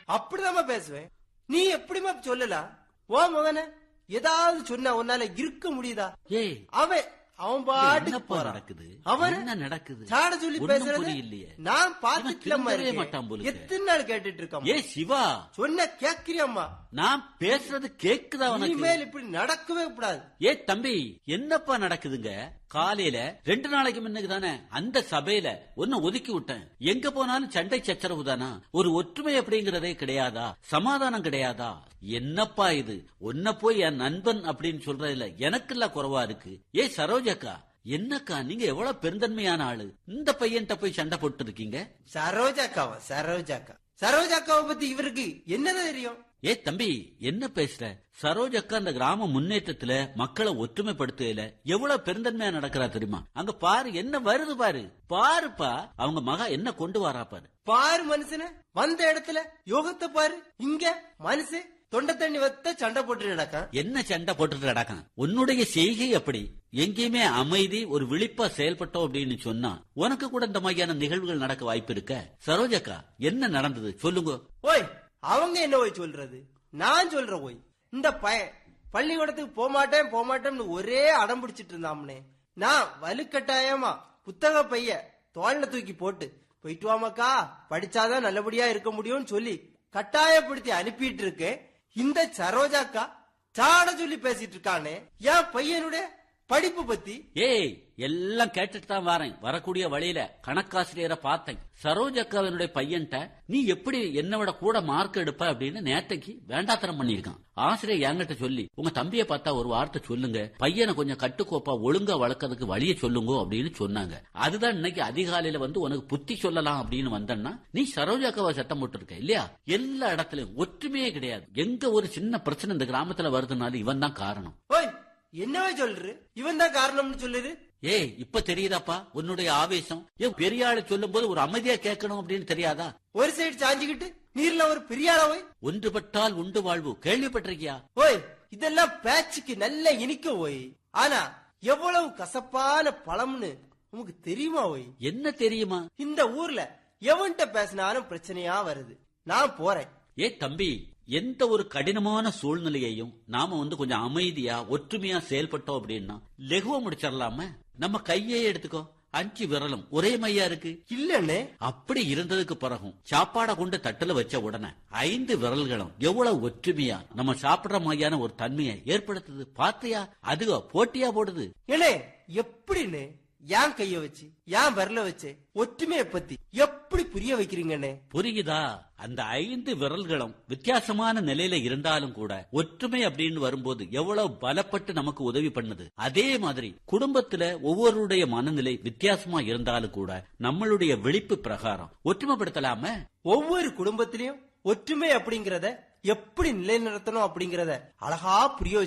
அப்படிதாம்மா பேசுவேன் நீ எப்படிம்மா சொல்லலாம் ஓ மகனே ஏதாவது சொன்னா உன்னால இருக்க முடியுதா ஏய் அவன் அவன் பாட்டுக்கு என்னப்பா போறான் நடக்குது அவன் என்ன நடக்குது சாட சொல்லி ஒண்ணும் பேசுறது புரியலையே. நான் இவன் பாத்துக்கலம்மா திருந்தவே இருக்கேன். மாட்டான் போல இருக்கு. எத்தனை நாள் கேட்டுட்டு இருக்கேன் ஏய் சிவா சொன்ன கேக்குறியம்மா நான் பேசுறது கேக்குதா உனக்கு இனிமேல் இப்படி நடக்கவே கூடாது ஏ தம்பி என்னப்பா நடக்குதுங்க காலையில ரெண்டு நாளைக்கு முன்னுக்கு தானே அந்த சபையில ஒன்னு ஒதுக்கி விட்டேன் எங்க போனாலும் சண்டை சச்சரவு தானா ஒரு ஒற்றுமை அப்படிங்கறதே கிடையாதா சமாதானம் கிடையாதா என்னப்பா இது உன்ன போய் என் நண்பன் அப்படின்னு சொல்றதுல எனக்குல்ல குறைவா இருக்கு ஏ சரோஜக்கா என்னக்கா நீங்க எவ்வளவு பெருந்தன்மையான ஆளு இந்த பையன்கிட்ட போய் சண்டை போட்டு இருக்கீங்க சரோஜாக்காவா சரோஜாக்கா சரோஜாக்காவை பத்தி இவருக்கு என்னதான் தெரியும் ஏ தம்பி என்ன பேசுற சரோஜக்கா அந்த கிராம முன்னேற்றத்துல மக்களை ஒற்றுமைப்படுத்துகையில எவ்வளவு பெருந்தன்மையா நடக்கிறா தெரியுமா அங்க பாரு என்ன வருது பாரு பாருப்பா அவங்க மகா என்ன கொண்டு வரா பாரு பாரு மனுஷன வந்த இடத்துல யோகத்தை பாரு இங்க மனுஷன் தொண்டை தண்ணி வத்த சண்டை போட்டு நடக்கான் என்ன சண்டை போட்டுட்டு நடக்கான் உன்னுடைய செய்கை அப்படி எங்கேயுமே அமைதி ஒரு விழிப்பா செயல்பட்டோம் அப்படின்னு சொன்னா உனக்கு கூட இந்த மாதிரியான நிகழ்வுகள் நடக்க வாய்ப்பு இருக்க சரோஜக்கா என்ன நடந்தது சொல்லுங்க ஓய் அவங்க என்ன போய் சொல்றது நான் சொல்றேன் ஓய் இந்த பையன் பள்ளிக்கூடத்துக்கு போக மாட்டேன் போக மாட்டேன்னு ஒரே அடம் பிடிச்சிட்டு இருந்தாம்னே நான் வலுக்கட்டாயமா புத்தக பைய தோல்ல தூக்கி போட்டு போயிட்டு வாமாக்கா படிச்சாதான் நல்லபடியா இருக்க முடியும்னு சொல்லி கட்டாயப்படுத்தி அனுப்பிட்டு இருக்கேன் இந்த சரோஜாக்கா சாட சொல்லி பேசிட்டு இருக்கானே என் பையனுடைய படிப்பு பத்தி ஏய் எல்லாம் கேட்டுட்டு தான் வரேன் வரக்கூடிய வழியில கணக்காசிரியரை பார்த்தேன் சரோஜக்காவினுடைய பையன்ட்ட நீ எப்படி என்னை விட கூட மார்க் எடுப்ப அப்படின்னு நேத்தைக்கு வேண்டாத்தனம் பண்ணிருக்கான் ஆசிரியர் என்கிட்ட சொல்லி உங்க தம்பியை பார்த்தா ஒரு வார்த்தை சொல்லுங்க பையனை கொஞ்சம் கட்டுக்கோப்பா ஒழுங்கா வளர்க்கறதுக்கு வழிய சொல்லுங்க அப்படின்னு சொன்னாங்க அதுதான் இன்னைக்கு அதிகாலையில வந்து உனக்கு புத்தி சொல்லலாம் அப்படின்னு வந்தேன்னா நீ சரோஜாக்காவை சட்டம் போட்டு இருக்க இல்லையா எல்லா இடத்துலயும் ஒற்றுமையே கிடையாது எங்க ஒரு சின்ன பிரச்சனை இந்த கிராமத்துல வருதுனாலும் இவன் தான் காரணம் ஓய் என்னவே சொல்ற இவன் தான் காரணம்னு சொல்லுது ஏய் இப்ப தெரியுதாப்பா உன்னுடைய ஆவேசம் ஏன் பெரிய ஆளு சொல்லும் போது ஒரு அமைதியா கேட்கணும் அப்படின்னு தெரியாதா ஒரு சைடு சாஞ்சுக்கிட்டு நீர்ல ஒரு பெரிய ஆளா ஓய் ஒன்றுபட்டால் உண்டு வாழ்வு கேள்விப்பட்டிருக்கியா ஓய் இதெல்லாம் பேச்சுக்கு நல்ல இனிக்க ஓய் ஆனா எவ்வளவு கசப்பான பழம்னு உனக்கு தெரியுமா ஓய் என்ன தெரியுமா இந்த ஊர்ல எவன்கிட்ட பேசினாலும் பிரச்சனையா வருது நான் போறேன் ஏ தம்பி எந்த ஒரு கடினமான சூழ்நிலையையும் நாம வந்து கொஞ்சம் அமைதியா ஒற்றுமையா செயல்பட்டோம் அப்படின்னா லெகுவா முடிச்சிடலாம நம்ம கையே எடுத்துக்கோ அஞ்சு விரலும் ஒரே மையா இருக்கு இல்லன்னு அப்படி இருந்ததுக்கு பிறகும் சாப்பாடை கொண்டு தட்டுல வச்ச உடனே ஐந்து விரல்களும் எவ்வளவு ஒற்றுமையா நம்ம சாப்பிடுற மாதிரியான ஒரு தன்மையை ஏற்படுத்துது பாத்தியா அதுவா போட்டியா போடுது ஏனே எப்படின்னு ஏன் கைய வச்சு ஏன் விரல வச்சு ஒற்றுமையை பத்தி எப்படி புரிய வைக்கிறீங்கண்ணே புரியுதா அந்த ஐந்து விரல்களும் வித்தியாசமான நிலையில இருந்தாலும் கூட ஒற்றுமை அப்படின்னு வரும்போது எவ்வளவு பலப்பட்டு நமக்கு உதவி பண்ணுது அதே மாதிரி குடும்பத்துல ஒவ்வொருடைய மனநிலை வித்தியாசமா இருந்தாலும் கூட நம்மளுடைய விழிப்பு பிரகாரம் ஒற்றுமைப்படுத்தலாம ஒவ்வொரு குடும்பத்திலயும் ஒற்றுமை அப்படிங்கறத எப்படி நிலைநிறுத்தணும் அப்படிங்கறத அழகா புரிய